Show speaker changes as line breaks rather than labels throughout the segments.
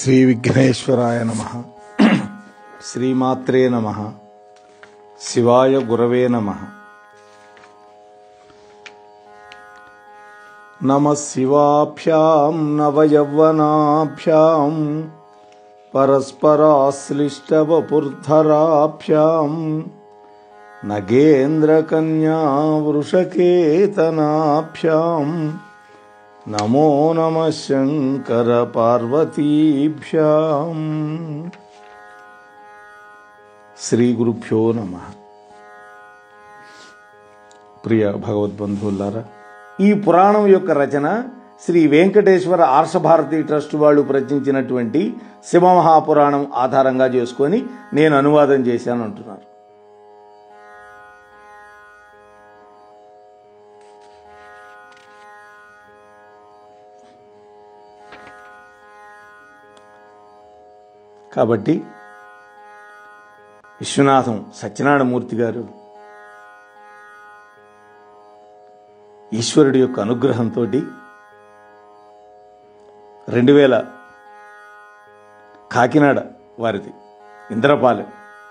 శ్రీ విఘ్నేశ్వరాయ నమ శ్రీమాత్రే నమ శివాయ గురవే నమ నమ శివాభ్యాం నవయౌవనాభ్యాం పరస్పరాశ్లిష్టవపుర్ధరాభ్యాం నగేంద్రకన్యా వృషకేతనాభ్యాం నమో నమ శంకర పార్వతీభ్యాం శ్రీ గురుభ్యో నమ ప్రియ భగవద్బంధువులారా ఈ పురాణం యొక్క రచన శ్రీ వెంకటేశ్వర ఆర్షభారతి ట్రస్ట్ వాళ్ళు రచించినటువంటి శివమహాపురాణం ఆధారంగా చేసుకొని నేను అనువాదం చేశాను అంటున్నారు కాబట్టి విశ్వనాథం సత్యనారాయణమూర్తి గారు ఈశ్వరుడి యొక్క అనుగ్రహంతో రెండు వేల కాకినాడ వారిది ఇంద్రపాలెం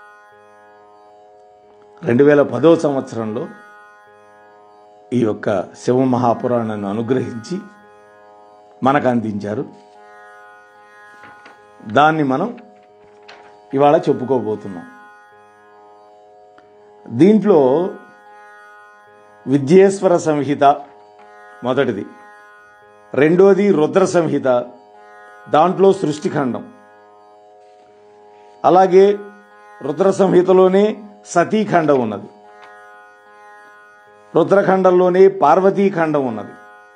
రెండు వేల పదో సంవత్సరంలో ఈ యొక్క శివ మహాపురాణాన్ని అనుగ్రహించి మనకు అందించారు దాన్ని మనం ఇవాళ చెప్పుకోబోతున్నాం దీంట్లో విద్యేశ్వర సంహిత మొదటిది రెండోది రుద్ర సంహిత దాంట్లో సృష్టిఖండం అలాగే రుద్ర సంహితలోనే సతీఖండం ఉన్నది రుద్రఖండంలోనే పార్వతీఖండం ఉన్నది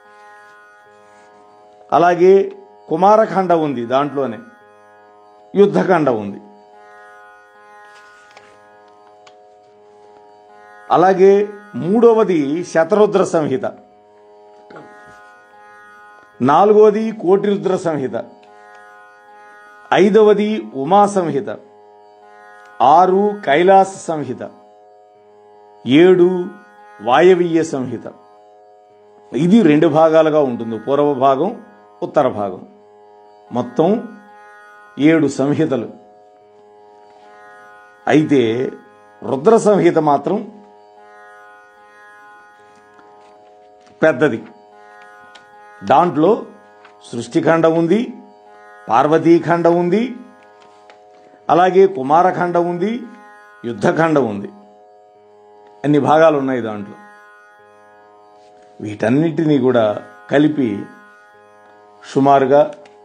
అలాగే కుమారఖండం ఉంది దాంట్లోనే యుద్ధఖండ ఉంది అలాగే మూడవది శతరుద్ర సంహిత నాలుగవది కోటిరుద్ర సంహిత ఐదవది ఉమా సంహిత ఆరు కైలాస సంహిత ఏడు వాయవీయ సంహిత ఇది రెండు భాగాలుగా ఉంటుంది పూర్వ భాగం ఉత్తర భాగం మొత్తం ఏడు సంహితలు అయితే రుద్ర సంహిత మాత్రం పెద్దది దాంట్లో సృష్టిఖండం ఉంది పార్వతీఖండం ఉంది అలాగే కుమారఖండం ఉంది యుద్ధఖండం ఉంది అన్ని భాగాలు ఉన్నాయి దాంట్లో వీటన్నిటినీ కూడా కలిపి సుమారుగా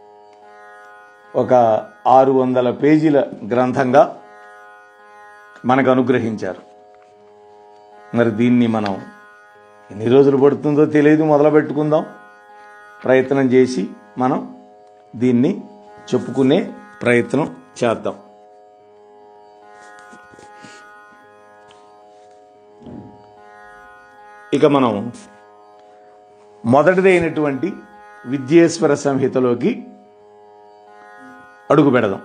ఒక ఆరు వందల పేజీల గ్రంథంగా మనకు అనుగ్రహించారు మరి దీన్ని మనం ఎన్ని రోజులు పడుతుందో తెలియదు మొదలు పెట్టుకుందాం ప్రయత్నం చేసి మనం దీన్ని చెప్పుకునే ప్రయత్నం చేద్దాం ఇక మనం మొదటిదైనటువంటి విద్యేశ్వర సంహితలోకి అడుగు పెడదాం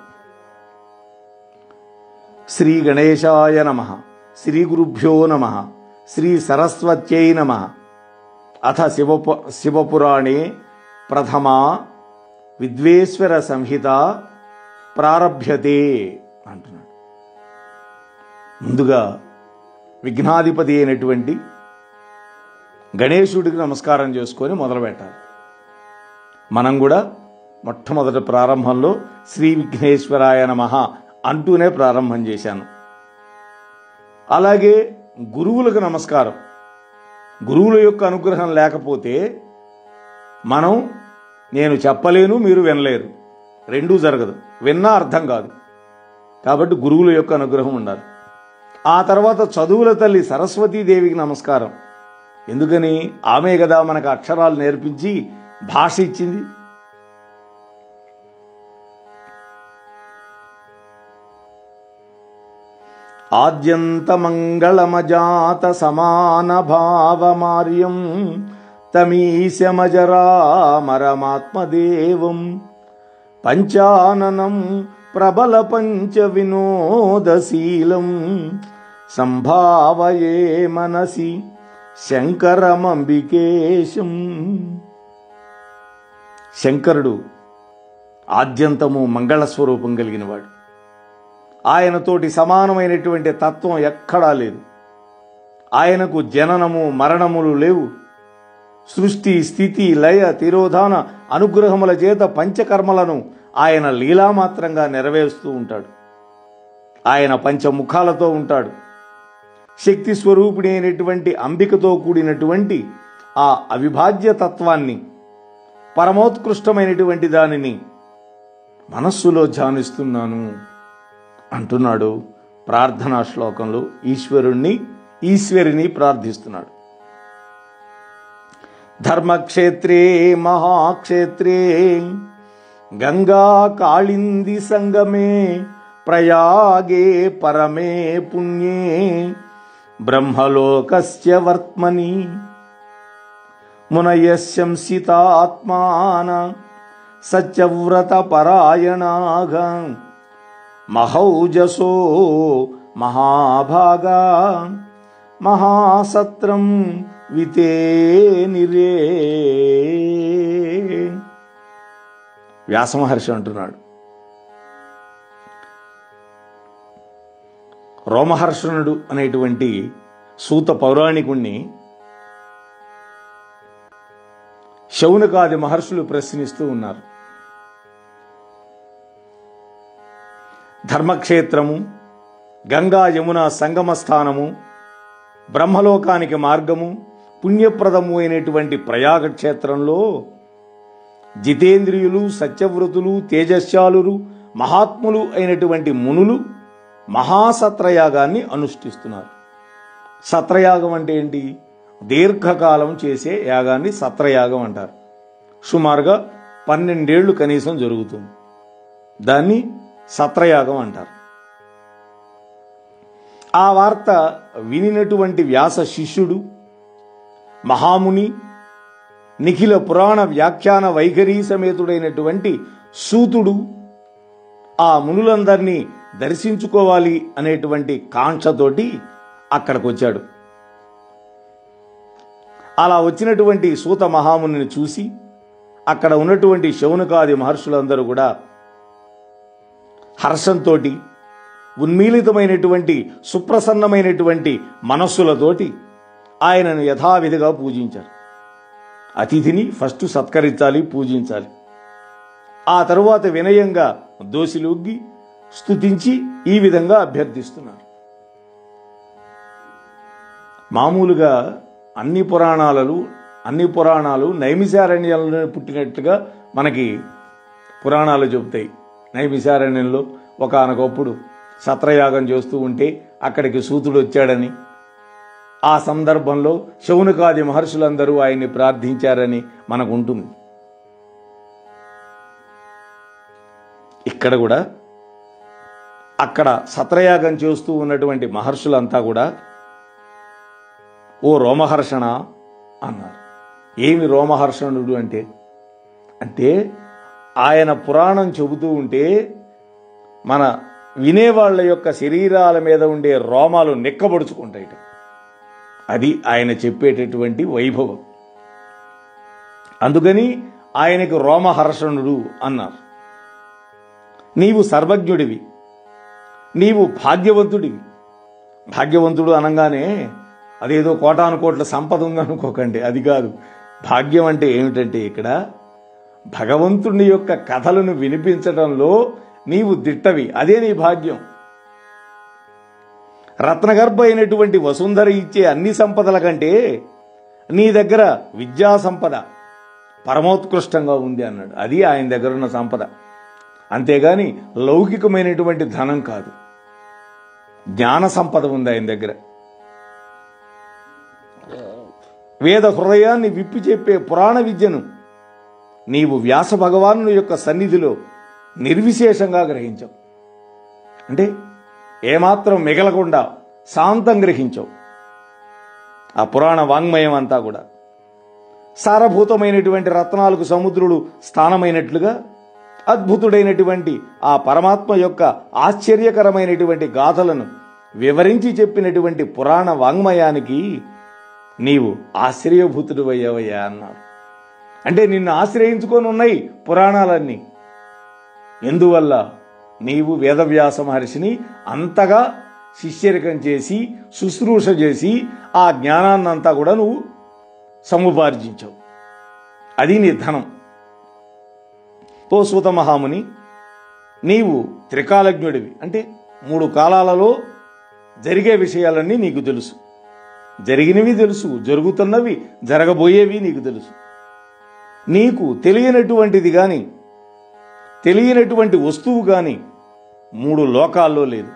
శ్రీ గణేశాయ నమ శ్రీ గురుభ్యో నమ శ్రీ సరస్వత్యై నమ అథ శివపు శివపురాణే ప్రథమా విద్వేశ్వర సంహిత ప్రారభ్యతే అంటున్నాడు ముందుగా విఘ్నాధిపతి అయినటువంటి గణేశుడికి నమస్కారం చేసుకొని మొదలు పెట్టాలి మనం కూడా మొట్టమొదటి ప్రారంభంలో శ్రీ విఘ్నేశ్వరాయ నమ అంటూనే ప్రారంభం చేశాను అలాగే గురువులకు నమస్కారం గురువుల యొక్క అనుగ్రహం లేకపోతే మనం నేను చెప్పలేను మీరు వినలేరు రెండూ జరగదు విన్నా అర్థం కాదు కాబట్టి గురువుల యొక్క అనుగ్రహం ఉండాలి ఆ తర్వాత చదువుల తల్లి సరస్వతీదేవికి నమస్కారం ఎందుకని ఆమె కదా మనకు అక్షరాలు నేర్పించి భాష ఇచ్చింది ఆద్యంతమంగళమజాత సమాన భావమార్యం తమీశమజరామరమాత్మదేవం పంచాననం ప్రబల పంచ వినోదశీలం సంభావయే మనసి శంకరమంబికేశం శంకరుడు ఆద్యంతము మంగళస్వరూపం కలిగినవాడు ఆయనతోటి సమానమైనటువంటి తత్వం ఎక్కడా లేదు ఆయనకు జననము మరణములు లేవు సృష్టి స్థితి లయ తిరోధాన అనుగ్రహముల చేత పంచకర్మలను ఆయన లీలామాత్రంగా నెరవేరుస్తూ ఉంటాడు ఆయన పంచముఖాలతో ఉంటాడు శక్తి స్వరూపిణి అయినటువంటి అంబికతో కూడినటువంటి ఆ అవిభాజ్య తత్వాన్ని పరమోత్కృష్టమైనటువంటి దానిని మనస్సులో ధ్యానిస్తున్నాను అంటున్నాడు ప్రార్థనా శ్లోకంలో ఈశ్వరుణ్ణి ఈశ్వరిని ప్రార్థిస్తున్నాడు ధర్మక్షేత్రే మహాక్షేత్రే గంగా కాళింది సంగమే ప్రయాగే పరమే పుణ్యే బ్రహ్మలోకస్య వర్త్మని మునయశంసితాత్మాన సత్యవ్రత పరాయణాగా మహౌజసో మహాభాగా మహాసత్రం వితే నిరే వ్యాసమహర్షి అంటున్నాడు రోమహర్షణుడు అనేటువంటి సూత పౌరాణికుణ్ణి శౌనకాది మహర్షులు ప్రశ్నిస్తూ ఉన్నారు ధర్మక్షేత్రము గంగా యమున సంగమ స్థానము బ్రహ్మలోకానికి మార్గము పుణ్యప్రదము అయినటువంటి ప్రయాగ క్షేత్రంలో జితేంద్రియులు సత్యవ్రతులు తేజస్యాలురు మహాత్ములు అయినటువంటి మునులు మహాసత్రయాగాన్ని అనుష్ఠిస్తున్నారు సత్రయాగం అంటే ఏంటి దీర్ఘకాలం చేసే యాగాన్ని సత్రయాగం అంటారు సుమారుగా పన్నెండేళ్లు కనీసం జరుగుతుంది దాన్ని సత్రయాగం అంటారు ఆ వార్త వినినటువంటి వ్యాస శిష్యుడు మహాముని నిఖిల పురాణ వ్యాఖ్యాన వైఖరీ సమేతుడైనటువంటి సూతుడు ఆ మునులందరినీ దర్శించుకోవాలి అనేటువంటి కాంక్షతోటి అక్కడికి వచ్చాడు అలా వచ్చినటువంటి సూత మహామునిని చూసి అక్కడ ఉన్నటువంటి శౌనకాది మహర్షులందరూ కూడా హర్షంతో ఉన్మీలితమైనటువంటి సుప్రసన్నమైనటువంటి మనస్సులతోటి ఆయనను యథావిధిగా పూజించారు అతిథిని ఫస్ట్ సత్కరించాలి పూజించాలి ఆ తరువాత వినయంగా దోసిలొగ్గి స్తుతించి ఈ విధంగా అభ్యర్థిస్తున్నారు మామూలుగా అన్ని పురాణాలలో అన్ని పురాణాలు నైమిసారణ్యంలో పుట్టినట్టుగా మనకి పురాణాలు చెబుతాయి నైమిసారణ్యంలో ఒకనకొప్పుడు సత్రయాగం చేస్తూ ఉంటే అక్కడికి సూతుడు వచ్చాడని ఆ సందర్భంలో శౌనకాది మహర్షులందరూ ఆయన్ని ప్రార్థించారని మనకు ఉంటుంది ఇక్కడ కూడా అక్కడ సత్రయాగం చేస్తూ ఉన్నటువంటి మహర్షులంతా కూడా ఓ రోమహర్షణ అన్నారు ఏమి రోమహర్షణుడు అంటే అంటే ఆయన పురాణం చెబుతూ ఉంటే మన వినేవాళ్ళ యొక్క శరీరాల మీద ఉండే రోమాలు నిక్కబడుచుకుంటాయి అది ఆయన చెప్పేటటువంటి వైభవం అందుకని ఆయనకు రోమహర్షణుడు అన్నారు నీవు సర్వజ్ఞుడివి నీవు భాగ్యవంతుడివి భాగ్యవంతుడు అనగానే అదేదో కోటాను కోట్ల సంపద ఉందనుకోకండి అది కాదు భాగ్యం అంటే ఏమిటంటే ఇక్కడ భగవంతుని యొక్క కథలను వినిపించడంలో నీవు దిట్టవి అదే నీ భాగ్యం రత్నగర్భ అయినటువంటి వసుంధర ఇచ్చే అన్ని సంపదల కంటే నీ దగ్గర విద్యా సంపద పరమోత్కృష్టంగా ఉంది అన్నాడు అది ఆయన దగ్గర ఉన్న సంపద అంతేగాని లౌకికమైనటువంటి ధనం కాదు జ్ఞాన సంపద ఉంది ఆయన దగ్గర వేద హృదయాన్ని విప్పి చెప్పే పురాణ విద్యను నీవు వ్యాస భగవాను యొక్క సన్నిధిలో నిర్విశేషంగా గ్రహించవు అంటే ఏమాత్రం మిగలకుండా శాంతం గ్రహించవు ఆ పురాణ వాంగ్మయం అంతా కూడా సారభూతమైనటువంటి రత్నాలకు సముద్రుడు స్థానమైనట్లుగా అద్భుతుడైనటువంటి ఆ పరమాత్మ యొక్క ఆశ్చర్యకరమైనటువంటి గాథలను వివరించి చెప్పినటువంటి పురాణ వాంగ్మయానికి నీవు ఆశ్చర్యభూతుడు అయ్యావయ్యా అన్నారు అంటే నిన్ను ఆశ్రయించుకొని ఉన్నాయి పురాణాలన్నీ ఎందువల్ల నీవు వేదవ్యాస మహర్షిని అంతగా శిష్యరికం చేసి శుశ్రూష చేసి ఆ జ్ఞానాన్నంతా కూడా నువ్వు సముపార్జించావు అది నీ ధనం ఓ సూత మహాముని నీవు త్రికాలజ్ఞుడివి అంటే మూడు కాలాలలో జరిగే విషయాలన్నీ నీకు తెలుసు జరిగినవి తెలుసు జరుగుతున్నవి జరగబోయేవి నీకు తెలుసు నీకు తెలియనటువంటిది కానీ తెలియనటువంటి వస్తువు కానీ మూడు లోకాల్లో లేదు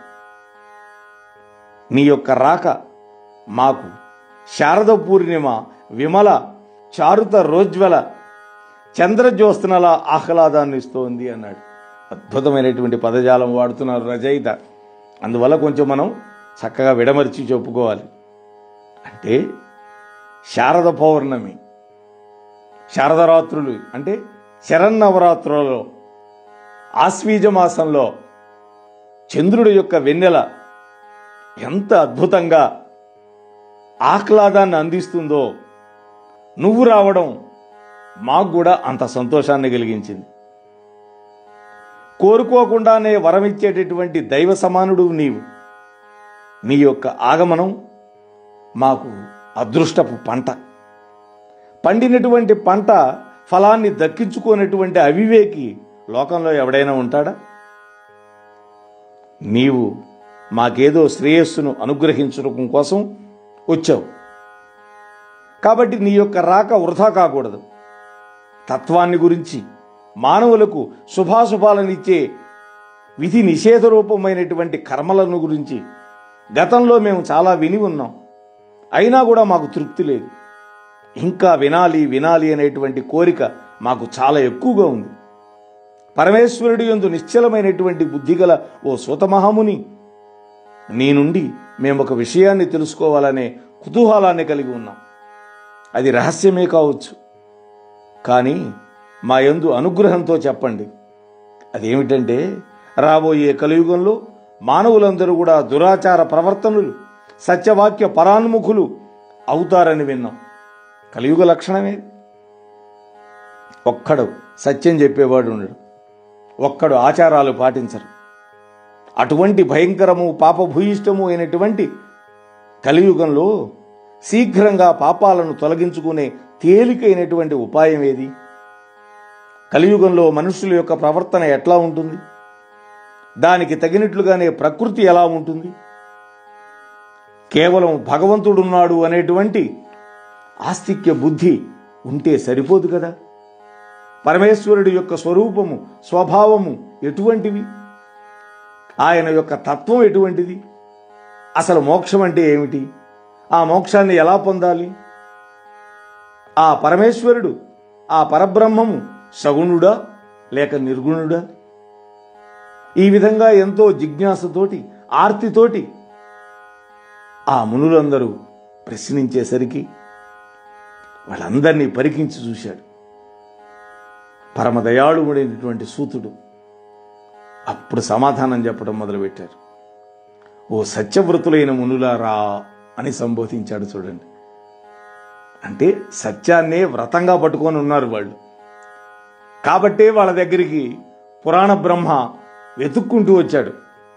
నీ యొక్క రాక మాకు శారద పూర్ణిమ విమల చారుత రోజ్వల చంద్రజ్యోత్సనల ఆహ్లాదాన్ని ఇస్తోంది అన్నాడు అద్భుతమైనటువంటి పదజాలం వాడుతున్నారు రచయిత అందువల్ల కొంచెం మనం చక్కగా విడమర్చి చెప్పుకోవాలి అంటే శారద పౌర్ణమి శారదరాత్రులు అంటే శరన్నవరాత్రులలో ఆశ్వీజ మాసంలో చంద్రుడి యొక్క వెన్నెల ఎంత అద్భుతంగా ఆహ్లాదాన్ని అందిస్తుందో నువ్వు రావడం మాకు కూడా అంత సంతోషాన్ని కలిగించింది కోరుకోకుండానే వరమిచ్చేటటువంటి దైవ సమానుడు నీవు నీ యొక్క ఆగమనం మాకు అదృష్టపు పంట పండినటువంటి పంట ఫలాన్ని దక్కించుకోనటువంటి అవివేకి లోకంలో ఎవడైనా ఉంటాడా నీవు మాకేదో శ్రేయస్సును అనుగ్రహించడం కోసం వచ్చావు కాబట్టి నీ యొక్క రాక వృధా కాకూడదు తత్వాన్ని గురించి మానవులకు శుభాశుభాలనిచ్చే విధి నిషేధ రూపమైనటువంటి కర్మలను గురించి గతంలో మేము చాలా విని ఉన్నాం అయినా కూడా మాకు తృప్తి లేదు ఇంకా వినాలి వినాలి అనేటువంటి కోరిక మాకు చాలా ఎక్కువగా ఉంది పరమేశ్వరుడి యందు నిశ్చలమైనటువంటి బుద్ధిగల ఓ సూతమహాముని నీ నుండి మేము ఒక విషయాన్ని తెలుసుకోవాలనే కుతూహలాన్ని కలిగి ఉన్నాం అది రహస్యమే కావచ్చు కానీ మా యందు అనుగ్రహంతో చెప్పండి అదేమిటంటే రాబోయే కలియుగంలో మానవులందరూ కూడా దురాచార ప్రవర్తనులు సత్యవాక్య పరాన్ముఖులు అవుతారని విన్నాం కలియుగ లక్షణమే ఒక్కడు సత్యం చెప్పేవాడు ఉండడు ఒక్కడు ఆచారాలు పాటించరు అటువంటి భయంకరము పాపభూయిష్టము అయినటువంటి కలియుగంలో శీఘ్రంగా పాపాలను తొలగించుకునే తేలికైనటువంటి ఉపాయం ఏది కలియుగంలో మనుషుల యొక్క ప్రవర్తన ఎట్లా ఉంటుంది దానికి తగినట్లుగానే ప్రకృతి ఎలా ఉంటుంది కేవలం భగవంతుడున్నాడు అనేటువంటి ఆస్తిక్య బుద్ధి ఉంటే సరిపోదు కదా పరమేశ్వరుడి యొక్క స్వరూపము స్వభావము ఎటువంటివి ఆయన యొక్క తత్వం ఎటువంటిది అసలు మోక్షం అంటే ఏమిటి ఆ మోక్షాన్ని ఎలా పొందాలి ఆ పరమేశ్వరుడు ఆ పరబ్రహ్మము సగుణుడా లేక నిర్గుణుడా ఈ విధంగా ఎంతో జిజ్ఞాసతోటి ఆర్తితోటి ఆ మునులందరూ ప్రశ్నించేసరికి వాళ్ళందరినీ పరికించి చూశాడు పరమదయాళుడైనటువంటి సూతుడు అప్పుడు సమాధానం చెప్పడం మొదలుపెట్టారు ఓ సత్యవ్రతులైన మునులారా అని సంబోధించాడు చూడండి అంటే సత్యాన్నే వ్రతంగా పట్టుకొని ఉన్నారు వాళ్ళు కాబట్టే వాళ్ళ దగ్గరికి పురాణ బ్రహ్మ వెతుక్కుంటూ వచ్చాడు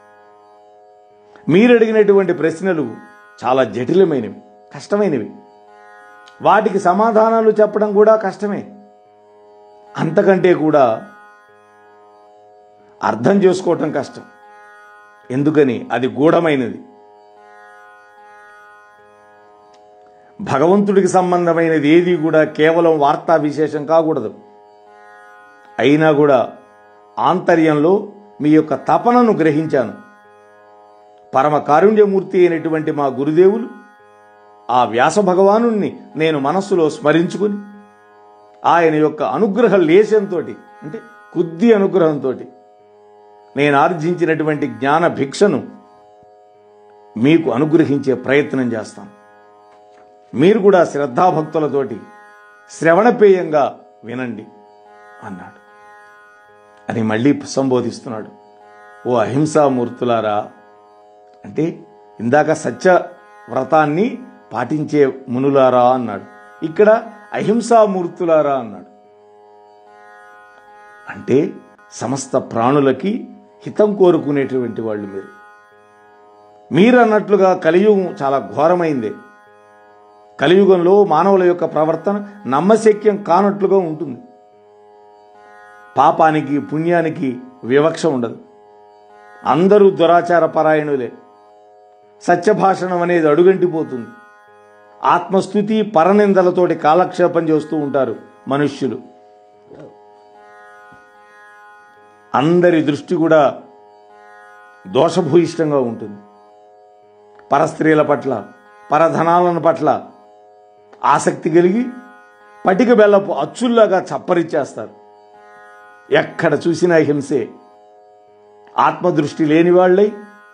మీరు అడిగినటువంటి ప్రశ్నలు చాలా జటిలమైనవి కష్టమైనవి వాటికి సమాధానాలు చెప్పడం కూడా కష్టమే అంతకంటే కూడా అర్థం చేసుకోవటం కష్టం ఎందుకని అది గూఢమైనది భగవంతుడికి సంబంధమైనది ఏది కూడా కేవలం వార్తా విశేషం కాకూడదు అయినా కూడా ఆంతర్యంలో మీ యొక్క తపనను గ్రహించాను పరమ కారుణ్యమూర్తి అయినటువంటి మా గురుదేవులు ఆ వ్యాస భగవాను నేను మనస్సులో స్మరించుకుని ఆయన యొక్క అనుగ్రహ లేశంతో అంటే కొద్ది అనుగ్రహంతో నేను ఆర్జించినటువంటి జ్ఞాన భిక్షను మీకు అనుగ్రహించే ప్రయత్నం చేస్తాను మీరు కూడా శ్రద్ధాభక్తులతోటి శ్రవణపేయంగా వినండి అన్నాడు అని మళ్ళీ సంబోధిస్తున్నాడు ఓ అహింసామూర్తులారా అంటే ఇందాక సత్య వ్రతాన్ని పాటించే మునులారా అన్నాడు ఇక్కడ అహింసామూర్తులారా అన్నాడు అంటే సమస్త ప్రాణులకి హితం కోరుకునేటువంటి వాళ్ళు మీరు మీరు అన్నట్లుగా కలియుగం చాలా ఘోరమైంది కలియుగంలో మానవుల యొక్క ప్రవర్తన నమ్మశక్యం కానట్లుగా ఉంటుంది పాపానికి పుణ్యానికి వివక్ష ఉండదు అందరూ దురాచార పరాయణులే సత్యభాషణం అనేది అడుగంటిపోతుంది ఆత్మస్థుతి పరనిందలతోటి కాలక్షేపం చేస్తూ ఉంటారు మనుష్యులు అందరి దృష్టి కూడా దోషభూయిష్టంగా ఉంటుంది పరస్త్రీల పట్ల పరధనాలను పట్ల ఆసక్తి కలిగి పటిక బెల్లపు అచ్చుల్లాగా చప్పరిచ్చేస్తారు ఎక్కడ చూసినా హింసే ఆత్మదృష్టి లేని వాళ్ళై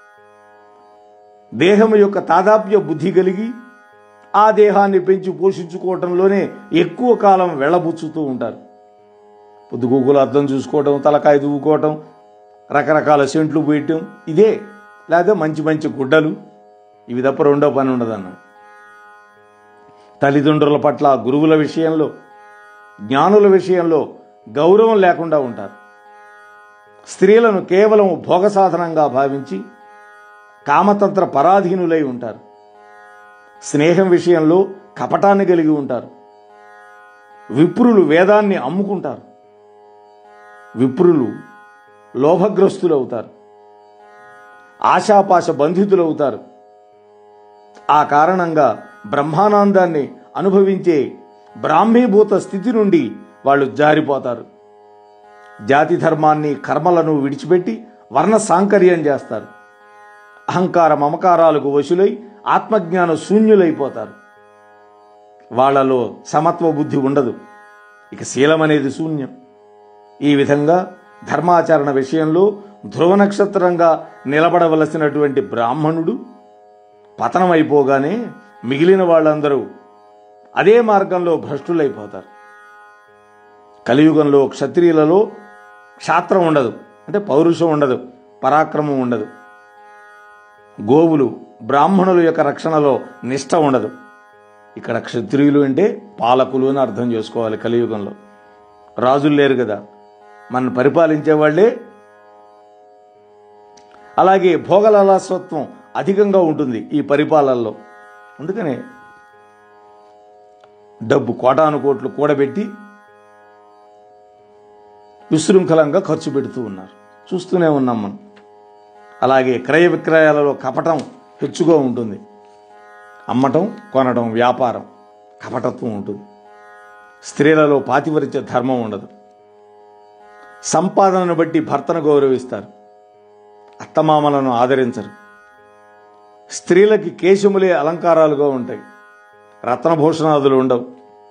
దేహం యొక్క తాదాప్య బుద్ధి కలిగి ఆ దేహాన్ని పెంచి పోషించుకోవటంలోనే ఎక్కువ కాలం వెళ్ళబుచ్చుతూ ఉంటారు పొద్దుగూకులు అర్థం చూసుకోవటం తలకాయ దువ్వుకోవటం రకరకాల సెంట్లు పోయటం ఇదే లేదా మంచి మంచి గుడ్డలు ఇవి తప్ప రెండో పని ఉండదన్న తల్లిదండ్రుల పట్ల గురువుల విషయంలో జ్ఞానుల విషయంలో గౌరవం లేకుండా ఉంటారు స్త్రీలను కేవలం భోగ సాధనంగా భావించి కామతంత్ర పరాధీనులై ఉంటారు స్నేహం విషయంలో కపటాన్ని కలిగి ఉంటారు విప్రులు వేదాన్ని అమ్ముకుంటారు విప్రులు లోభగ్రస్తులు అవుతారు ఆశాపాశ బంధితులు అవుతారు ఆ కారణంగా బ్రహ్మానందాన్ని అనుభవించే బ్రాహ్మీభూత స్థితి నుండి వాళ్ళు జారిపోతారు జాతి ధర్మాన్ని కర్మలను విడిచిపెట్టి వర్ణ సాంకర్యం చేస్తారు అహంకార మమకారాలకు వశులై ఆత్మజ్ఞాన శూన్యులైపోతారు వాళ్ళలో సమత్వ బుద్ధి ఉండదు ఇక శీలం అనేది శూన్యం ఈ విధంగా ధర్మాచరణ విషయంలో ధ్రువ నక్షత్రంగా నిలబడవలసినటువంటి బ్రాహ్మణుడు పతనమైపోగానే మిగిలిన వాళ్ళందరూ అదే మార్గంలో భ్రష్టులైపోతారు కలియుగంలో క్షత్రియులలో క్షాత్రం ఉండదు అంటే పౌరుషం ఉండదు పరాక్రమం ఉండదు గోవులు బ్రాహ్మణుల యొక్క రక్షణలో నిష్ట ఉండదు ఇక్కడ క్షత్రియులు అంటే పాలకులు అని అర్థం చేసుకోవాలి కలియుగంలో రాజులు లేరు కదా మన పరిపాలించే వాళ్ళే అలాగే భోగలలాసత్వం అధికంగా ఉంటుంది ఈ పరిపాలనలో అందుకనే డబ్బు కోటాను కోట్లు కూడబెట్టి విశృంఖలంగా ఖర్చు పెడుతూ ఉన్నారు చూస్తూనే ఉన్నాం మనం అలాగే క్రయ విక్రయాలలో కపటం హెచ్చుగా ఉంటుంది అమ్మటం కొనడం వ్యాపారం కపటత్వం ఉంటుంది స్త్రీలలో పాతివరిత్య ధర్మం ఉండదు సంపాదనను బట్టి భర్తను గౌరవిస్తారు అత్తమామలను ఆదరించరు స్త్రీలకి కేశములే అలంకారాలుగా ఉంటాయి రత్నభూషణాదులు ఉండవు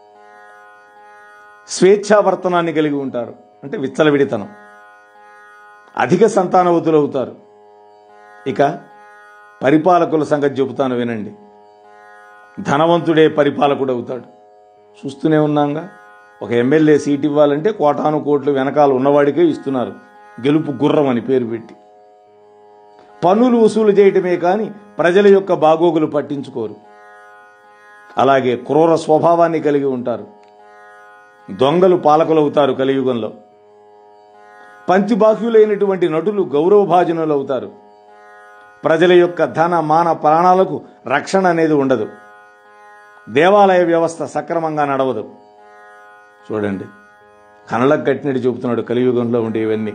స్వేచ్ఛావర్తనాన్ని కలిగి ఉంటారు అంటే విచ్చలవిడితనం అధిక సంతానవతులవుతారు ఇక పరిపాలకుల సంగతి చెబుతాను వినండి ధనవంతుడే పరిపాలకుడు అవుతాడు చూస్తూనే ఉన్నాంగా ఒక ఎమ్మెల్యే సీట్ ఇవ్వాలంటే కోటాను కోట్లు వెనకాల ఉన్నవాడికే ఇస్తున్నారు గెలుపు గుర్రం అని పేరు పెట్టి పన్నులు వసూలు చేయటమే కానీ ప్రజల యొక్క బాగోగులు పట్టించుకోరు అలాగే క్రూర స్వభావాన్ని కలిగి ఉంటారు దొంగలు పాలకులవుతారు కలియుగంలో పంచిబాహ్యులైనటువంటి నటులు గౌరవభాజనులు అవుతారు ప్రజల యొక్క ధన మాన ప్రాణాలకు రక్షణ అనేది ఉండదు దేవాలయ వ్యవస్థ సక్రమంగా నడవదు చూడండి కనలకు కట్టినట్టు చెబుతున్నాడు కలియుగంలో ఉండే ఇవన్నీ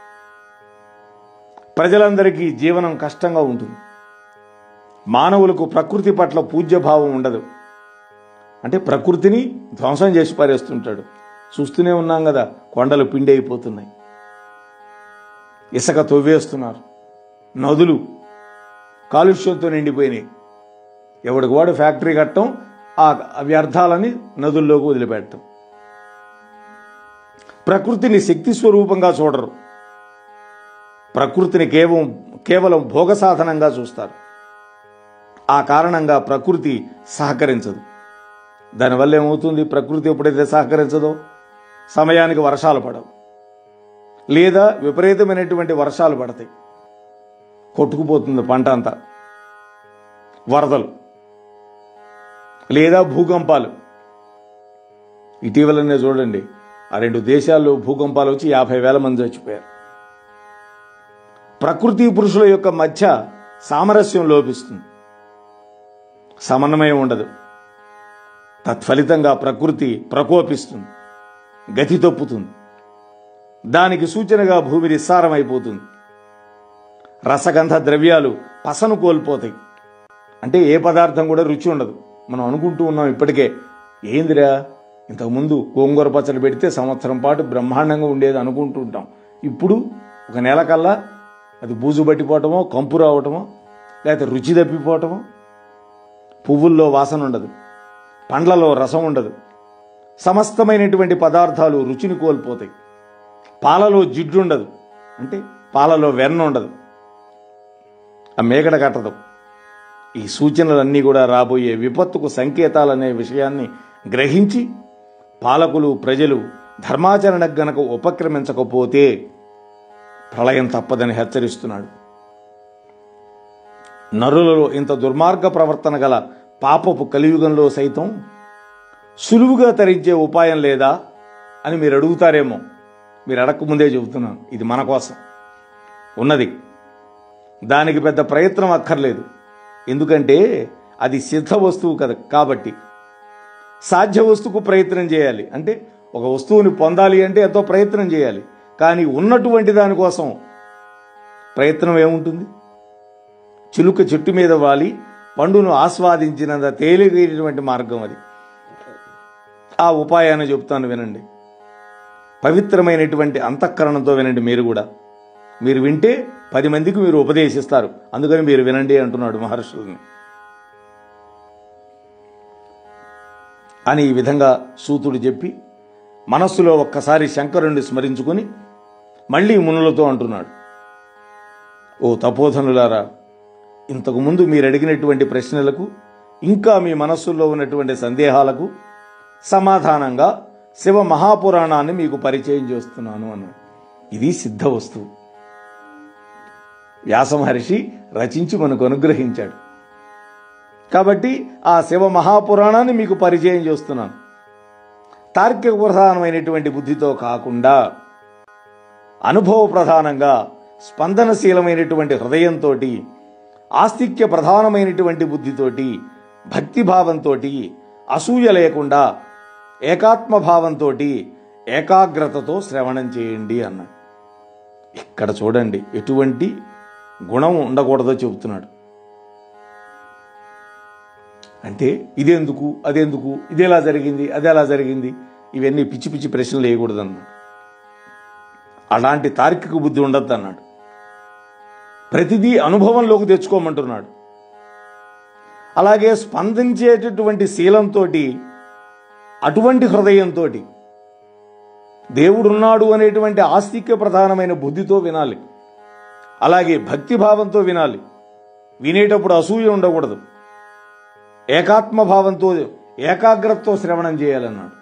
ప్రజలందరికీ జీవనం కష్టంగా ఉంటుంది మానవులకు ప్రకృతి పట్ల పూజ్యభావం ఉండదు అంటే ప్రకృతిని ధ్వంసం చేసి పారేస్తుంటాడు చూస్తూనే ఉన్నాం కదా కొండలు పిండి అయిపోతున్నాయి ఇసుక తవ్వేస్తున్నారు నదులు కాలుష్యంతో నిండిపోయినాయి ఎవడికి వాడు ఫ్యాక్టరీ కట్టడం ఆ వ్యర్థాలని నదుల్లోకి వదిలిపెట్టడం ప్రకృతిని శక్తి స్వరూపంగా చూడరు ప్రకృతిని కేవలం కేవలం భోగ సాధనంగా చూస్తారు ఆ కారణంగా ప్రకృతి సహకరించదు దానివల్ల ఏమవుతుంది ప్రకృతి ఎప్పుడైతే సహకరించదో సమయానికి వర్షాలు పడవు లేదా విపరీతమైనటువంటి వర్షాలు పడతాయి కొట్టుకుపోతుంది పంట అంతా వరదలు లేదా భూకంపాలు ఇటీవలనే చూడండి ఆ రెండు దేశాల్లో భూకంపాలు వచ్చి యాభై వేల మంది చచ్చిపోయారు ప్రకృతి పురుషుల యొక్క మధ్య సామరస్యం లోపిస్తుంది సమన్వయం ఉండదు తత్ఫలితంగా ప్రకృతి ప్రకోపిస్తుంది గతి తప్పుతుంది దానికి సూచనగా భూమి నిస్సారమైపోతుంది రసగంధ ద్రవ్యాలు పసను కోల్పోతాయి అంటే ఏ పదార్థం కూడా రుచి ఉండదు మనం అనుకుంటూ ఉన్నాం ఇప్పటికే ఏందిరా ఇంతకుముందు గోంగూర పచ్చడి పెడితే సంవత్సరం పాటు బ్రహ్మాండంగా ఉండేది అనుకుంటూ ఉంటాం ఇప్పుడు ఒక నెల కల్లా అది బూజు పట్టిపోవటమో కంపు రావటమో లేకపోతే రుచి తప్పిపోవటమో పువ్వుల్లో వాసన ఉండదు పండ్లలో రసం ఉండదు సమస్తమైనటువంటి పదార్థాలు రుచిని కోల్పోతాయి పాలలో జిడ్డు ఉండదు అంటే పాలలో వెన్న ఉండదు ఆ మేకడ కట్టదు ఈ సూచనలన్నీ కూడా రాబోయే విపత్తుకు సంకేతాలనే విషయాన్ని గ్రహించి పాలకులు ప్రజలు ధర్మాచరణకు గనక ఉపక్రమించకపోతే ప్రళయం తప్పదని హెచ్చరిస్తున్నాడు నరులలో ఇంత దుర్మార్గ ప్రవర్తన గల పాపపు కలియుగంలో సైతం సులువుగా తరించే ఉపాయం లేదా అని మీరు అడుగుతారేమో మీరు అడగకముందే చెబుతున్నాను ఇది మన కోసం ఉన్నది దానికి పెద్ద ప్రయత్నం అక్కర్లేదు ఎందుకంటే అది సిద్ధ వస్తువు కదా కాబట్టి సాధ్య వస్తువుకు ప్రయత్నం చేయాలి అంటే ఒక వస్తువుని పొందాలి అంటే ఎంతో ప్రయత్నం చేయాలి కానీ ఉన్నటువంటి దానికోసం ప్రయత్నం ఏముంటుంది చిలుక చెట్టు మీద వాలి పండును ఆస్వాదించినంత తేలికైనటువంటి మార్గం అది ఆ ఉపాయాన్ని చెప్తాను వినండి పవిత్రమైనటువంటి అంతఃకరణతో వినండి మీరు కూడా మీరు వింటే పది మందికి మీరు ఉపదేశిస్తారు అందుకని మీరు వినండి అంటున్నాడు మహర్షుల్ని అని ఈ విధంగా సూతుడు చెప్పి మనస్సులో ఒక్కసారి శంకరుణ్ణి స్మరించుకుని మళ్ళీ మునులతో అంటున్నాడు ఓ తపోధనులారా ఇంతకుముందు మీరు అడిగినటువంటి ప్రశ్నలకు ఇంకా మీ మనస్సులో ఉన్నటువంటి సందేహాలకు సమాధానంగా శివ మహాపురాణాన్ని మీకు పరిచయం చేస్తున్నాను అన్నాడు ఇది సిద్ధ వస్తువు వ్యాస మహర్షి రచించి మనకు అనుగ్రహించాడు కాబట్టి ఆ శివ మహాపురాణాన్ని మీకు పరిచయం చేస్తున్నాను తార్కిక ప్రధానమైనటువంటి బుద్ధితో కాకుండా అనుభవ ప్రధానంగా స్పందనశీలమైనటువంటి హృదయంతో ఆస్తిక్య ప్రధానమైనటువంటి బుద్ధితోటి భక్తిభావంతో అసూయ లేకుండా ఏకాత్మభావంతో ఏకాగ్రతతో శ్రవణం చేయండి అన్నాడు ఇక్కడ చూడండి ఎటువంటి గుణం ఉండకూడదో చెబుతున్నాడు అంటే ఇదెందుకు అదెందుకు ఇది ఎలా జరిగింది అది ఎలా జరిగింది ఇవన్నీ పిచ్చి పిచ్చి ప్రశ్నలు వేయకూడదు అన్నాడు అలాంటి తార్కిక బుద్ధి ఉండద్దు అన్నాడు ప్రతిదీ అనుభవంలోకి తెచ్చుకోమంటున్నాడు అలాగే స్పందించేటటువంటి శీలంతో అటువంటి హృదయంతో దేవుడున్నాడు అనేటువంటి ఆస్తిక్య ప్రధానమైన బుద్ధితో వినాలి అలాగే భక్తిభావంతో వినాలి వినేటప్పుడు అసూయ ఉండకూడదు ఏకాత్మభావంతో ఏకాగ్రతతో శ్రవణం చేయాలన్నాడు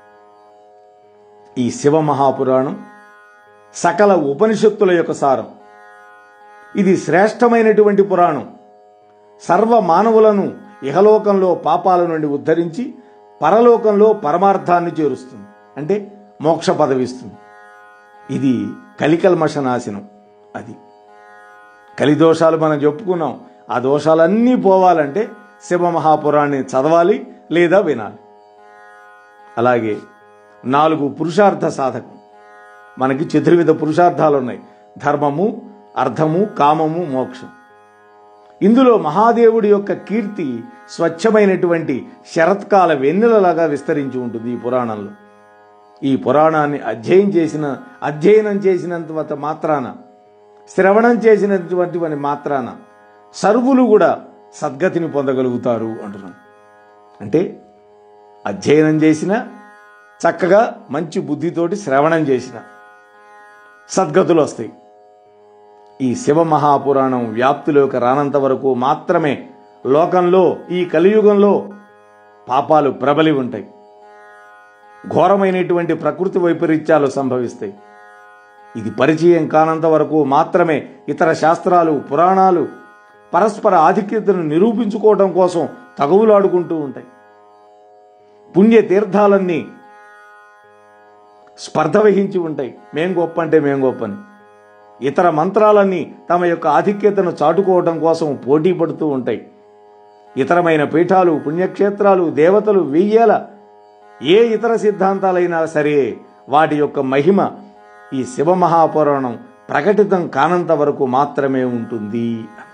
ఈ శివ మహాపురాణం సకల ఉపనిషత్తుల యొక్క సారం ఇది శ్రేష్టమైనటువంటి పురాణం సర్వ మానవులను ఇహలోకంలో పాపాల నుండి ఉద్ధరించి పరలోకంలో పరమార్థాన్ని చేరుస్తుంది అంటే మోక్ష పదవిస్తుంది ఇది కలికల్మష నాశనం అది కలిదోషాలు మనం చెప్పుకున్నాం ఆ దోషాలన్నీ పోవాలంటే శివ మహాపురాన్ని చదవాలి లేదా వినాలి అలాగే నాలుగు పురుషార్థ సాధకం మనకి చతుర్విధ పురుషార్థాలు ఉన్నాయి ధర్మము అర్థము కామము మోక్షం ఇందులో మహాదేవుడి యొక్క కీర్తి స్వచ్ఛమైనటువంటి శరత్కాల వెన్నెలలాగా విస్తరించి ఉంటుంది ఈ పురాణంలో ఈ పురాణాన్ని అధ్యయనం చేసిన అధ్యయనం చేసినంత మాత్రాన శ్రవణం చేసినటువంటి వాని మాత్రాన సర్వులు కూడా సద్గతిని పొందగలుగుతారు అంటున్నాను అంటే అధ్యయనం చేసిన చక్కగా మంచి బుద్ధితోటి శ్రవణం చేసిన సద్గతులు వస్తాయి ఈ శివ మహాపురాణం వ్యాప్తిలోకి రానంత వరకు మాత్రమే లోకంలో ఈ కలియుగంలో పాపాలు ప్రబలి ఉంటాయి ఘోరమైనటువంటి ప్రకృతి వైపరీత్యాలు సంభవిస్తాయి ఇది పరిచయం కానంత వరకు మాత్రమే ఇతర శాస్త్రాలు పురాణాలు పరస్పర ఆధిక్యతను నిరూపించుకోవడం కోసం తగవులాడుకుంటూ ఉంటాయి పుణ్య తీర్థాలన్నీ స్పర్ధ వహించి ఉంటాయి మేం గొప్ప అంటే మేం గొప్పని ఇతర మంత్రాలన్నీ తమ యొక్క ఆధిక్యతను చాటుకోవడం కోసం పోటీ పడుతూ ఉంటాయి ఇతరమైన పీఠాలు పుణ్యక్షేత్రాలు దేవతలు వెయ్యేల ఏ ఇతర సిద్ధాంతాలైనా సరే వాటి యొక్క మహిమ ఈ శివ మహాపురాణం ప్రకటితం కానంత వరకు మాత్రమే ఉంటుంది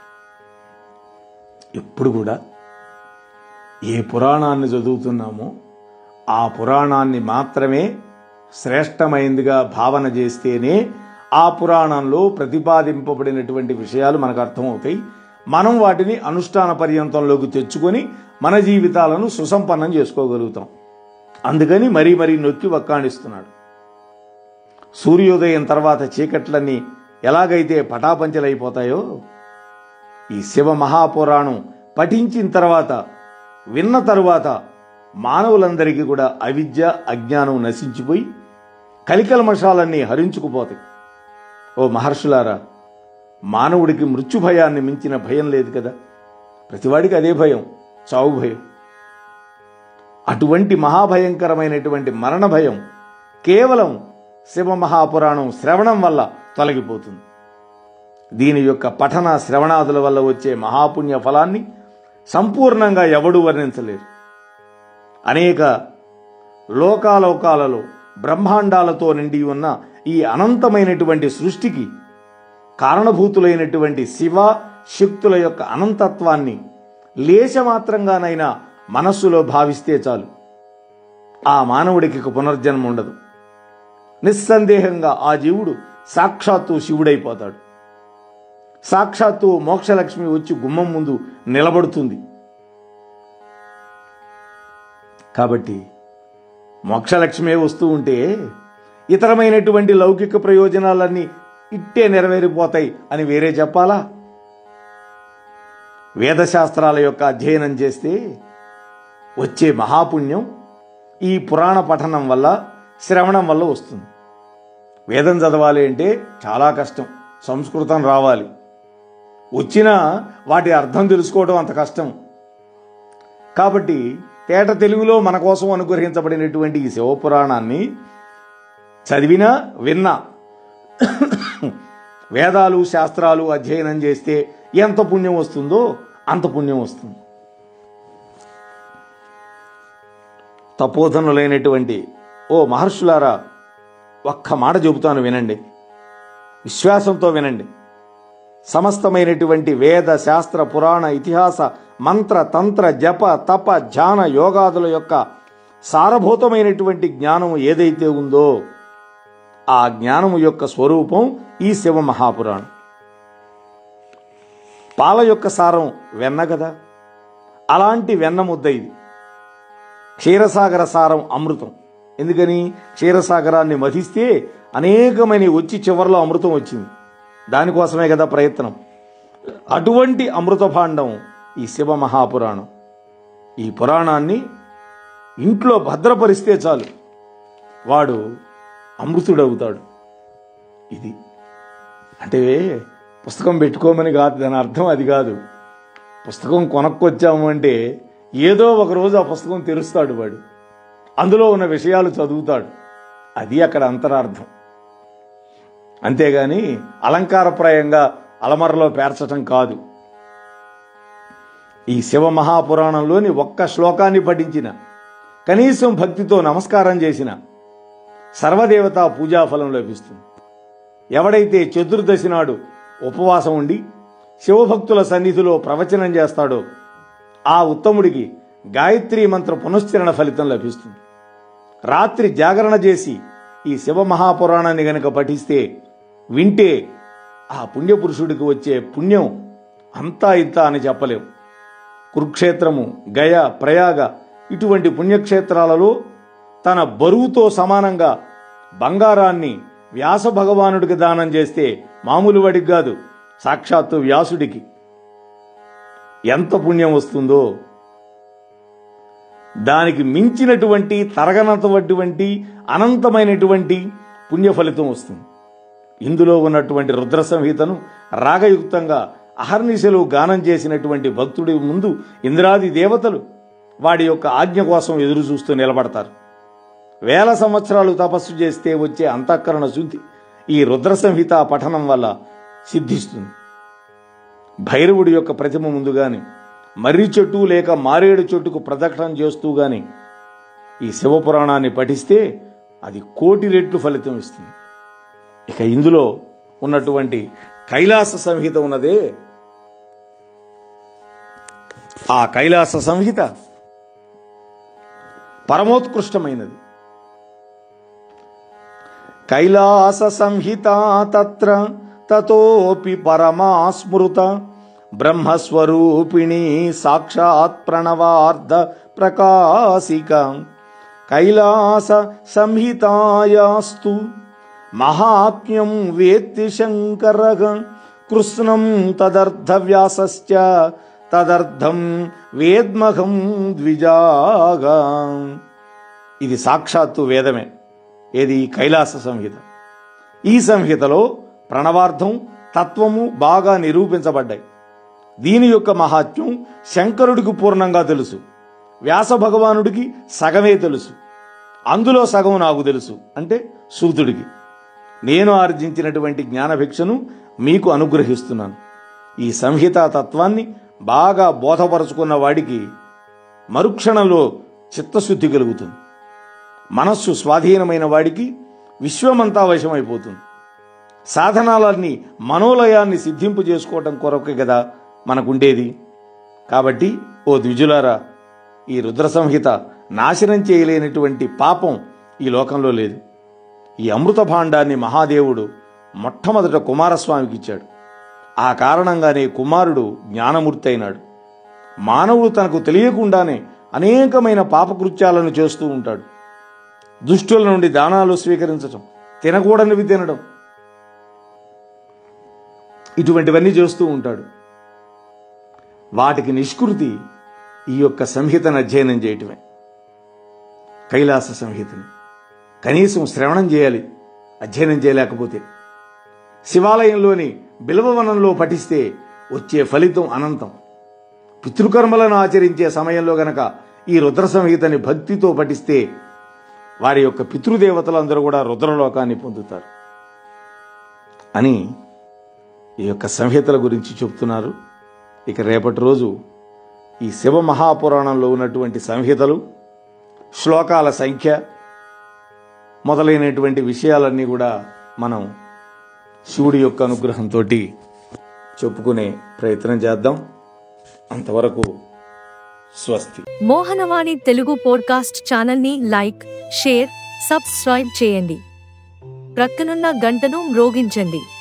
ఎప్పుడు కూడా ఏ పురాణాన్ని చదువుతున్నామో ఆ పురాణాన్ని మాత్రమే శ్రేష్టమైందిగా భావన చేస్తేనే ఆ పురాణంలో ప్రతిపాదింపబడినటువంటి విషయాలు మనకు అర్థమవుతాయి మనం వాటిని అనుష్ఠాన పర్యంతంలోకి తెచ్చుకొని మన జీవితాలను సుసంపన్నం చేసుకోగలుగుతాం అందుకని మరీ మరీ నొక్కి వక్కాణిస్తున్నాడు సూర్యోదయం తర్వాత చీకట్లన్నీ ఎలాగైతే పటాపంచలైపోతాయో ఈ శివ మహాపురాణం పఠించిన తర్వాత విన్న తరువాత మానవులందరికీ కూడా అవిద్య అజ్ఞానం నశించిపోయి కలికల్మషాలన్నీ హరించుకుపోతాయి ఓ మహర్షులారా మానవుడికి మృత్యు భయాన్ని మించిన భయం లేదు కదా ప్రతివాడికి అదే భయం చావు భయం అటువంటి మహాభయంకరమైనటువంటి మరణ భయం కేవలం శివ మహాపురాణం శ్రవణం వల్ల తొలగిపోతుంది దీని యొక్క పఠన శ్రవణాదుల వల్ల వచ్చే మహాపుణ్య ఫలాన్ని సంపూర్ణంగా ఎవడూ వర్ణించలేరు అనేక లోకాలోకాలలో బ్రహ్మాండాలతో నిండి ఉన్న ఈ అనంతమైనటువంటి సృష్టికి కారణభూతులైనటువంటి శివ శక్తుల యొక్క అనంతత్వాన్ని లేశమాత్రంగానైనా మనస్సులో భావిస్తే చాలు ఆ మానవుడికి ఇక పునర్జన్మ ఉండదు నిస్సందేహంగా ఆ జీవుడు సాక్షాత్తు శివుడైపోతాడు సాక్షాత్తు మోక్షలక్ష్మి వచ్చి గుమ్మం ముందు నిలబడుతుంది కాబట్టి మోక్షలక్ష్మే వస్తూ ఉంటే ఇతరమైనటువంటి లౌకిక ప్రయోజనాలన్నీ ఇట్టే నెరవేరిపోతాయి అని వేరే చెప్పాలా వేదశాస్త్రాల యొక్క అధ్యయనం చేస్తే వచ్చే మహాపుణ్యం ఈ పురాణ పఠనం వల్ల శ్రవణం వల్ల వస్తుంది వేదం చదవాలి అంటే చాలా కష్టం సంస్కృతం రావాలి వచ్చినా వాటి అర్థం తెలుసుకోవడం అంత కష్టం కాబట్టి తేట తెలుగులో మన కోసం అనుగ్రహించబడినటువంటి ఈ శివపురాణాన్ని చదివినా విన్నా వేదాలు శాస్త్రాలు అధ్యయనం చేస్తే ఎంత పుణ్యం వస్తుందో అంత పుణ్యం వస్తుంది తపోధనులైనటువంటి ఓ మహర్షులారా ఒక్క మాట చెబుతాను వినండి విశ్వాసంతో వినండి సమస్తమైనటువంటి వేద శాస్త్ర పురాణ ఇతిహాస మంత్ర తంత్ర జప తప ధ్యాన యోగాదుల యొక్క సారభూతమైనటువంటి జ్ఞానం ఏదైతే ఉందో ఆ జ్ఞానము యొక్క స్వరూపం ఈ శివ మహాపురాణం పాల యొక్క సారం వెన్న కదా అలాంటి వెన్న ముద్ద ఇది క్షీరసాగర సారం అమృతం ఎందుకని క్షీరసాగరాన్ని మధిస్తే అనేకమైన వచ్చి చివరిలో అమృతం వచ్చింది దానికోసమే కదా ప్రయత్నం అటువంటి అమృత భాండం ఈ శివ మహాపురాణం ఈ పురాణాన్ని ఇంట్లో భద్రపరిస్తే చాలు వాడు అమృతుడవుతాడు ఇది అంటే పుస్తకం పెట్టుకోమని కాదు దాని అర్థం అది కాదు పుస్తకం కొనక్కొచ్చాము అంటే ఏదో ఒక రోజు ఆ పుస్తకం తెరుస్తాడు వాడు అందులో ఉన్న విషయాలు చదువుతాడు అది అక్కడ అంతరార్థం అంతేగాని అలంకారప్రాయంగా అలమరలో పేర్చటం కాదు ఈ శివ మహాపురాణంలోని ఒక్క శ్లోకాన్ని పఠించిన కనీసం భక్తితో నమస్కారం చేసిన సర్వదేవతా పూజాఫలం లభిస్తుంది ఎవడైతే చతుర్దశి నాడు ఉపవాసం ఉండి శివభక్తుల సన్నిధిలో ప్రవచనం చేస్తాడో ఆ ఉత్తముడికి గాయత్రీ మంత్ర పునశ్చరణ ఫలితం లభిస్తుంది రాత్రి జాగరణ చేసి ఈ శివ మహాపురాణాన్ని గనక పఠిస్తే వింటే ఆ పుణ్యపురుషుడికి వచ్చే పుణ్యం అంతా ఇంత అని చెప్పలేం కురుక్షేత్రము గయ ప్రయాగ ఇటువంటి పుణ్యక్షేత్రాలలో తన బరువుతో సమానంగా బంగారాన్ని వ్యాస భగవానుడికి దానం చేస్తే మామూలు వాడికి కాదు సాక్షాత్తు వ్యాసుడికి ఎంత పుణ్యం వస్తుందో దానికి మించినటువంటి తరగనటువంటి అనంతమైనటువంటి పుణ్య ఫలితం వస్తుంది ఇందులో ఉన్నటువంటి రుద్ర సంహితను రాగయుక్తంగా అహర్నిశలు గానం చేసినటువంటి భక్తుడి ముందు ఇంద్రాది దేవతలు వాడి యొక్క ఆజ్ఞ కోసం ఎదురు చూస్తూ నిలబడతారు వేల సంవత్సరాలు తపస్సు చేస్తే వచ్చే అంతఃకరణ శుద్ధి ఈ రుద్ర సంహిత పఠనం వల్ల సిద్ధిస్తుంది భైరవుడి యొక్క ప్రతిమ ముందు గాని మర్రి చెట్టు లేక మారేడు చెట్టుకు ప్రదక్షిణం చేస్తూ గాని ఈ శివపురాణాన్ని పఠిస్తే అది కోటి రెట్లు ఫలితం ఇస్తుంది ఇక ఇందులో ఉన్నటువంటి కైలాస సంహిత ఉన్నదే ఆ కైలాస సంహిత పరమోత్కృష్టమైనది కైలాస సంహిత తత్ర తతోపి పరమాస్మృత బ్రహ్మస్వరూపిణి సాక్షాత్ ప్రణవార్ధ ప్రకాశిక కైలాస సంహితాయాస్తు మహాత్మ్యం వేత్తి శంకర కృష్ణం తదర్థ వ్యాసశ్చ తదర్థం వేద్మహం ద్విజాగా ఇది సాక్షాత్తు వేదమే ఏది కైలాస సంహిత ఈ సంహితలో ప్రణవార్థం తత్వము బాగా నిరూపించబడ్డాయి దీని యొక్క మహాత్మ్యం శంకరుడికి పూర్ణంగా తెలుసు వ్యాస భగవానుడికి సగమే తెలుసు అందులో సగం నాకు తెలుసు అంటే సూతుడికి నేను ఆర్జించినటువంటి జ్ఞానభిక్షను మీకు అనుగ్రహిస్తున్నాను ఈ సంహితా తత్వాన్ని బాగా బోధపరుచుకున్న వాడికి మరుక్షణంలో చిత్తశుద్ధి కలుగుతుంది మనస్సు స్వాధీనమైన వాడికి విశ్వమంతా వశమైపోతుంది సాధనాలన్నీ మనోలయాన్ని సిద్ధింపు చేసుకోవటం కొరకే కదా మనకుండేది కాబట్టి ఓ ద్విజులారా ఈ రుద్ర సంహిత నాశనం చేయలేనటువంటి పాపం ఈ లోకంలో లేదు ఈ అమృత భాండాన్ని మహాదేవుడు మొట్టమొదట కుమారస్వామికి ఇచ్చాడు ఆ కారణంగానే కుమారుడు జ్ఞానమూర్తి అయినాడు మానవుడు తనకు తెలియకుండానే అనేకమైన పాపకృత్యాలను చేస్తూ ఉంటాడు దుష్టుల నుండి దానాలు స్వీకరించటం తినకూడనివి తినడం ఇటువంటివన్నీ చేస్తూ ఉంటాడు వాటికి నిష్కృతి ఈ యొక్క సంహితను అధ్యయనం చేయటమే కైలాస సంహితని కనీసం శ్రవణం చేయాలి అధ్యయనం చేయలేకపోతే శివాలయంలోని బిల్వవనంలో పఠిస్తే వచ్చే ఫలితం అనంతం పితృకర్మలను ఆచరించే సమయంలో గనక ఈ రుద్ర సంహితని భక్తితో పఠిస్తే వారి యొక్క పితృదేవతలందరూ కూడా రుద్రలోకాన్ని పొందుతారు అని ఈ యొక్క సంహితల గురించి చెప్తున్నారు ఇక రేపటి రోజు ఈ శివ మహాపురాణంలో ఉన్నటువంటి సంహితలు శ్లోకాల సంఖ్య మొదలైనటువంటి విషయాలన్నీ కూడా మనం శివుడి యొక్క అనుగ్రహంతో చెప్పుకునే ప్రయత్నం చేద్దాం అంతవరకు స్వస్తి
మోహనవాణి తెలుగు పోడ్కాస్ట్ ఛానల్ని లైక్ షేర్ సబ్స్క్రైబ్ చేయండి ప్రక్కనున్న గంటను మ్రోగించండి